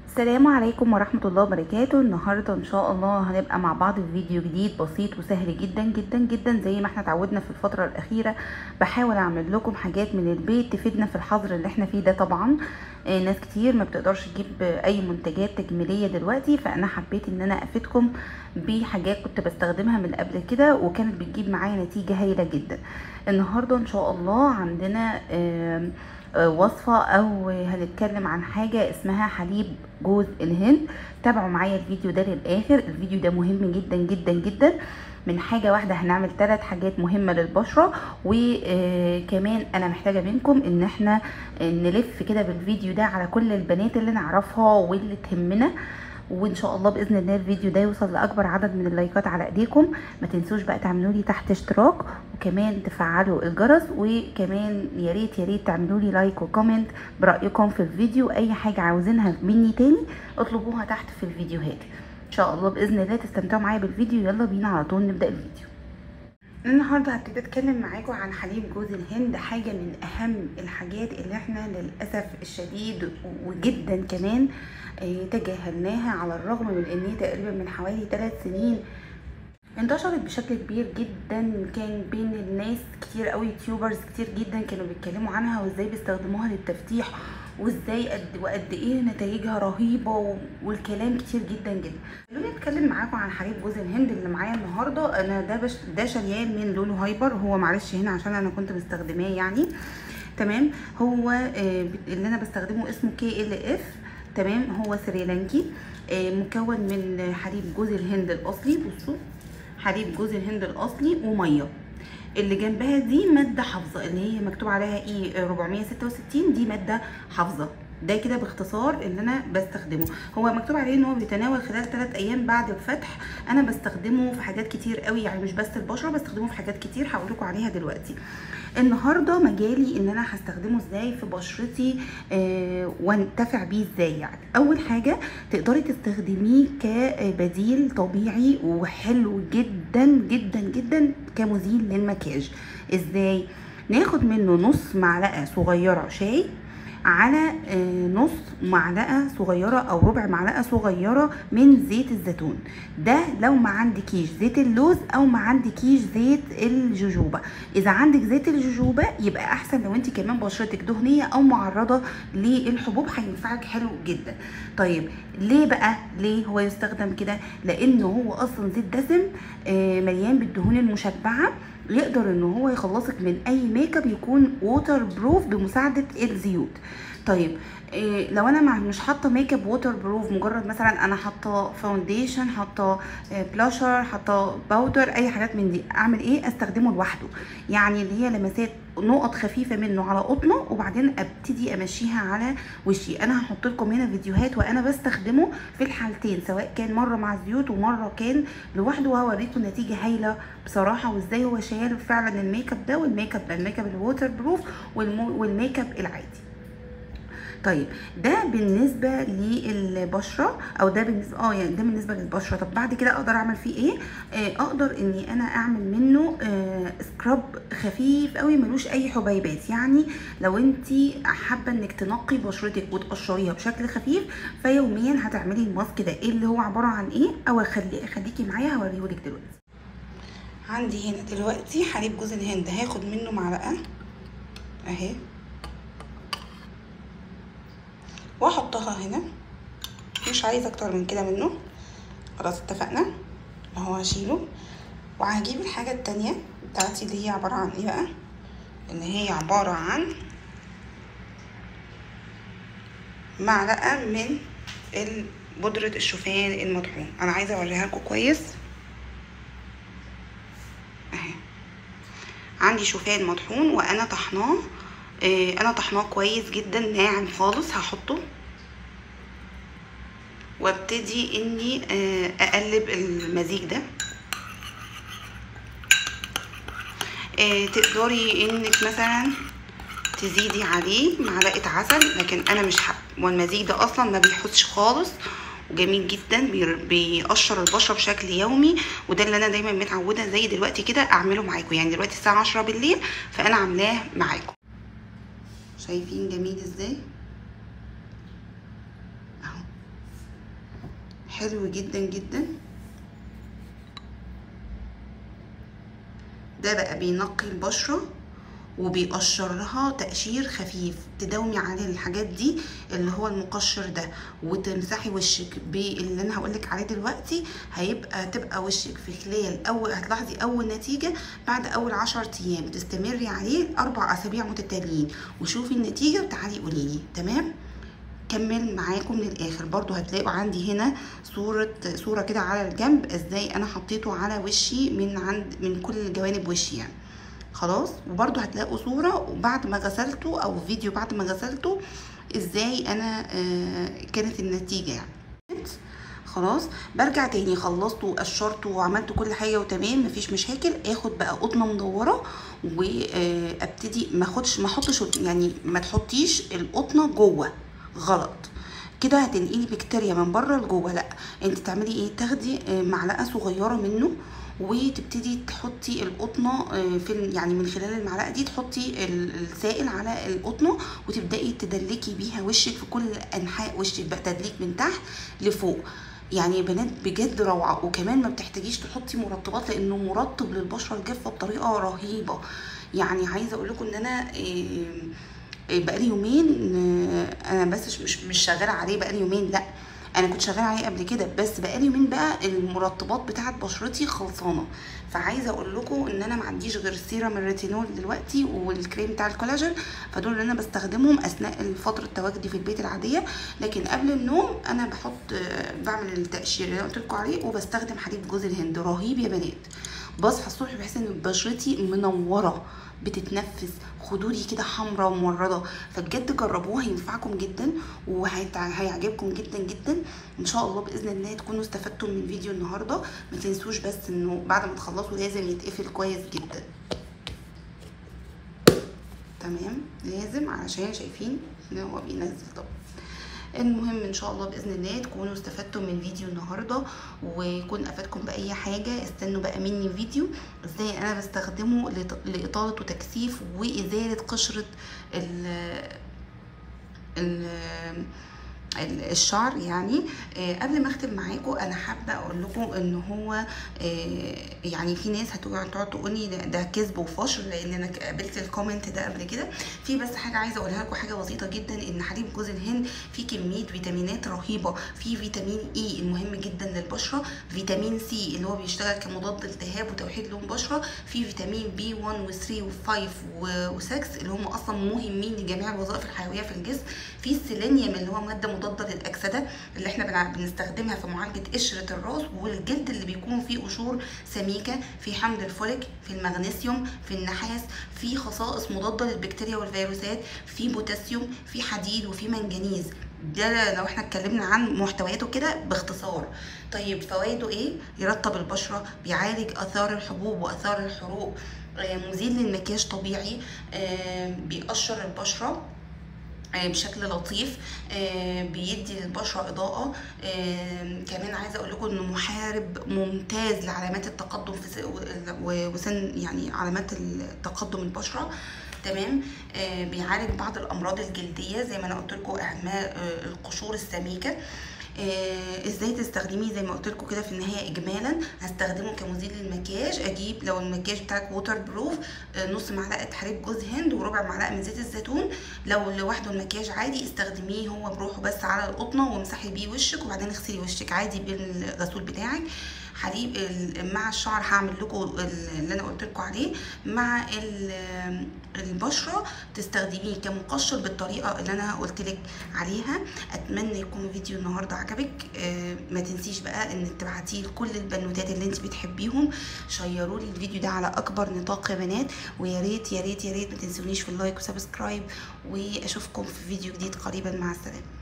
السلام عليكم ورحمة الله وبركاته النهاردة ان شاء الله هنبقى مع بعض في فيديو جديد بسيط وسهل جدا جدا جدا زي ما احنا اتعودنا في الفترة الاخيرة بحاول اعمل لكم حاجات من البيت تفيدنا في الحظر اللي احنا فيه ده طبعا آه، ناس كتير ما بتقدرش تجيب اي منتجات تجميلية دلوقتي فانا حبيت ان انا افيدكم بحاجات كنت بستخدمها من قبل كده وكانت بتجيب معايا نتيجة هايلة جدا النهاردة ان شاء الله عندنا آم، آه، وصفة او هنتكلم عن حاجة اسمها حليب جوز الهند تابعوا معايا الفيديو ده للاخر الفيديو ده مهم جدا جدا جدا من حاجة واحدة هنعمل ثلاث حاجات مهمة للبشرة وكمان انا محتاجة منكم ان احنا نلف كده بالفيديو ده على كل البنات اللي نعرفها واللي تهمنا وان شاء الله باذن الله الفيديو ده يوصل لاكبر عدد من اللايكات على ايديكم ما تنسوش بقى تعملوا لي تحت اشتراك وكمان تفعلوا الجرس وكمان يا ريت يا ريت تعملوا لي لايك وكومنت برايكم في الفيديو اي حاجه عاوزينها مني تاني اطلبوها تحت في الفيديوهات ان شاء الله باذن الله تستمتعوا معايا بالفيديو يلا بينا على طول نبدا الفيديو النهارده هبتدي اتكلم معاكم عن حليب جوز الهند حاجه من اهم الحاجات اللي احنا للاسف الشديد وجدا كمان آه، تجاهلناها على الرغم من ان هي تقريبا من حوالي 3 سنين انتشرت بشكل كبير جدا كان بين الناس كتير قوي يوتيوبرز كتير جدا كانوا بيتكلموا عنها وازاي بيستخدموها للتفتيح وازاي قد وقد ايه نتائجها رهيبه و- والكلام كتير جدا جدا خلوني اتكلم معاكم عن حليب جوز الهند اللي معايا النهارده انا ده بش ده شريان من لولو هايبر هو معلش هنا عشان انا كنت مستخدماه يعني تمام هو آه، اللي انا بستخدمه اسمه كي ال اف تمام هو سريلانكي آه، مكون من حليب جوز الهند الاصلي بصوا حليب جوز الهند الاصلي وميه اللي جنبها دي ماده حافظه اللي هي مكتوب عليها ايه 466 دي ماده حافظه ده كده باختصار اللي انا بستخدمه هو مكتوب عليه ان هو بيتناول خلال 3 ايام بعد الفتح انا بستخدمه في حاجات كتير قوي يعني مش بس البشره بستخدمه في حاجات كتير هقول لكم عليها دلوقتي النهارده مجالي ان انا هستخدمه ازاي في بشرتي آه وانتفع بيه ازاي يعني اول حاجه تقدري تستخدميه كبديل طبيعي وحلو جدا جدا جدا كمزيل للمكياج ازاي ناخد منه نص معلقه صغيره شاي على آه، نص معلقه صغيره او ربع معلقه صغيره من زيت الزيتون ده لو ما عندكيش زيت اللوز او ما عندكيش زيت الجوجوبا اذا عندك زيت الجوجوبا يبقى احسن لو انت كمان بشرتك دهنيه او معرضه للحبوب هينفعك حلو جدا طيب ليه بقى ليه هو يستخدم كده لانه هو اصلا زيت دسم آه، مليان بالدهون المشبعه يقدر ان هو يخلصك من اي ميك اب يكون ووتر بروف بمساعده الزيوت طيب إيه لو انا مع- مش حاطه ميك اب ووتر بروف مجرد مثلا انا حاطه فاونديشن حاطه آه، بلاشر حاطه باودر اي حاجات من دي اعمل ايه استخدمه لوحده يعني اللي هي لمسات نقط خفيفه منه على قطنه وبعدين ابتدي امشيها على وشي انا هحط لكم هنا فيديوهات وانا بستخدمه في الحالتين سواء كان مره مع الزيوت ومره كان لوحده وهوريكم نتيجه هايله بصراحه وازاي هو شايل فعلا الميك اب ده والميك اب ده الميك اب الووتر بروف والمو- والميك اب العادي طيب ده بالنسبه للبشره او ده بالنسبه اه يعني ده بالنسبه للبشره طب بعد كده اقدر اعمل فيه ايه آه اقدر اني انا اعمل منه آه سكراب خفيف قوي ملوش اي حبيبات يعني لو انت حابه انك تنقي بشرتك وتقشريها بشكل خفيف فيوميا هتعملي الماسك ده ايه اللي هو عباره عن ايه او خلي خليكي معايا هوريهولك دلوقتي عندي هنا دلوقتي حليب جوز الهند هاخد منه معلقه اهي واحطها هنا مش عايزه اكتر من كده منه خلاص اتفقنا اهو هشيله وهجيب الحاجه التانية بتاعتي اللي هي عباره عن ايه بقى اللي هي عباره عن معلقه من ال- بودرة الشوفان المطحون انا عايزه اوريها لكم كويس اهي عندي شوفان مطحون وانا طحناه آه، انا طحناه كويس جدا ناعم خالص هحطه وابتدي اني آه، اقلب المزيج ده آه، تقدري انك مثلا تزيدي عليه معلقه عسل لكن انا مش حابه والمزيج ده اصلا ما بيحطش خالص وجميل جدا بير- بيقشر البشره بشكل يومي وده اللي انا دايما متعوده زي دلوقتي كده اعمله معاكم يعني دلوقتي الساعه 10 بالليل فانا عاملاه معاكم شايفين جميل ازاي اهو حلو جدا جدا ده بقى بينقي البشره وبيقشر لها تقشير خفيف تداومي عليه الحاجات دي اللي هو المقشر ده وتمسحي وشك باللي انا هقولك عليه دلوقتي هيبقى تبقى وشك في خلال اول هتلاحظي اول نتيجه بعد اول عشر ايام تستمري عليه اربع اسابيع متتاليين وشوفي النتيجه وتعالي قوليلي تمام كمل معاكم للاخر برضو هتلاقوا عندي هنا صورة صورة كده على الجنب ازاي انا حطيته على وشي من عند من كل جوانب وشي يعني خلاص وبرضو هتلاقوا صورة وبعد ما غسلته او فيديو بعد ما غسلته ازاي انا آه كانت النتيجة يعني خلاص برجع تاني خلصت وقشرت وعملت كل حاجه وتمام مفيش مشاكل اخد بقى قطنه مدوره وابتدي ما اخدش ما احطش يعني ما تحطيش القطنه جوه غلط كده هتنقلي بكتيريا من بره لجوه لا انت تعملي ايه تاخدي معلقه صغيره منه وتبتدي تحطي القطنه في يعني من خلال المعلقه دي تحطي السائل على القطنه وتبداي تدلكي بيها وشك في كل انحاء وشك بقى تدليك من تحت لفوق يعني بنات بجد روعه وكمان ما بتحتاجيش تحطي مرطبات لانه مرطب للبشره الجافه بطريقه رهيبه يعني عايزه اقول لكم ان انا إيه بقالي يومين انا بس مش مش شغاله عليه بقالي يومين لا انا كنت شغاله عليه قبل كده بس بقالي يومين بقى المرطبات بتاعه بشرتي خلصانه فعايزه اقول لكم ان انا ما عنديش غير سيرم الريتينول دلوقتي والكريم بتاع الكولاجين فدول اللي انا بستخدمهم اثناء فتره تواجدي في البيت العاديه لكن قبل النوم انا بحط بعمل التقشير اللي قلت لكم عليه وبستخدم حليب جوز الهند رهيب يا بنات بصحى الصبح بحس ان بشرتي منوره بتتنفس خدودي كده حمراء ومورده فبجد جربوه هينفعكم جدا وهيعجبكم جدا جدا ان شاء الله باذن الله تكونوا استفدتم من فيديو النهارده ما تنسوش بس انه بعد ما تخلصوا لازم يتقفل كويس جدا تمام لازم علشان شايفين ان هو بينزل طبعا المهم ان شاء الله باذن الله تكونوا استفدتم من فيديو النهارده ويكون افادكم باي حاجه استنوا بقى مني فيديو ازاي انا بستخدمه لاطاله وتكثيف وازاله قشره ال ال الشعر يعني آه قبل ما اختم معاكم انا حابه اقول لكم ان هو آه يعني في ناس هتقعد تقعد تقول لي ده كذب وفشل لان انا قابلت الكومنت ده قبل كده في بس حاجه عايزه اقولها لكم حاجه بسيطه جدا ان حليب جوز الهند فيه كميه فيتامينات رهيبه في فيتامين اي المهم جدا للبشره فيتامين سي اللي هو بيشتغل كمضاد التهاب وتوحيد لون بشره في فيتامين بي 1 و3 و5 و6 اللي هم اصلا مهمين لجميع الوظائف الحيويه في الجسم في السيلينيوم اللي هو ماده مضاده للاكسده اللي احنا بنستخدمها في معالجه قشره الراس والجلد اللي بيكون فيه قشور سميكه في حمض الفوليك في المغنيسيوم في النحاس في خصائص مضاده للبكتيريا والفيروسات في بوتاسيوم في حديد وفي منجنيز ده لو احنا اتكلمنا عن محتوياته كده باختصار طيب فوائده ايه يرطب البشره بيعالج اثار الحبوب واثار الحروق مزيل للمكياج طبيعي بيقشر البشره بشكل لطيف بيدي للبشره اضاءه كمان عايزه اقول لكم انه محارب ممتاز لعلامات التقدم في وسن يعني علامات التقدم البشره تمام آه بيعالج بعض الامراض الجلديه زي ما انا قلت لكم اعماء آه القشور السميكه آه ازاي تستخدميه زي ما قلت لكم كده في النهايه اجمالا هستخدمه كمزيل للمكياج اجيب لو المكياج بتاعك ووتر بروف آه نص معلقه حليب جوز هند وربع معلقه من زيت الزيتون لو لوحده المكياج عادي استخدميه هو بروحه بس على القطنه وامسحي بيه وشك وبعدين اغسلي وشك عادي بالغسول بتاعك حليب مع الشعر هعمل لكم اللي انا قلت لكم عليه مع البشره تستخدميه كمقشر بالطريقه اللي انا قلت لك عليها اتمنى يكون فيديو النهارده عجبك ما تنسيش بقى ان تبعتيه لكل البنوتات اللي انت بتحبيهم شيروا لي الفيديو ده على اكبر نطاق يا بنات ويا ريت يا ريت يا ريت ما تنسونيش في اللايك وسبسكرايب واشوفكم في فيديو جديد قريبا مع السلامه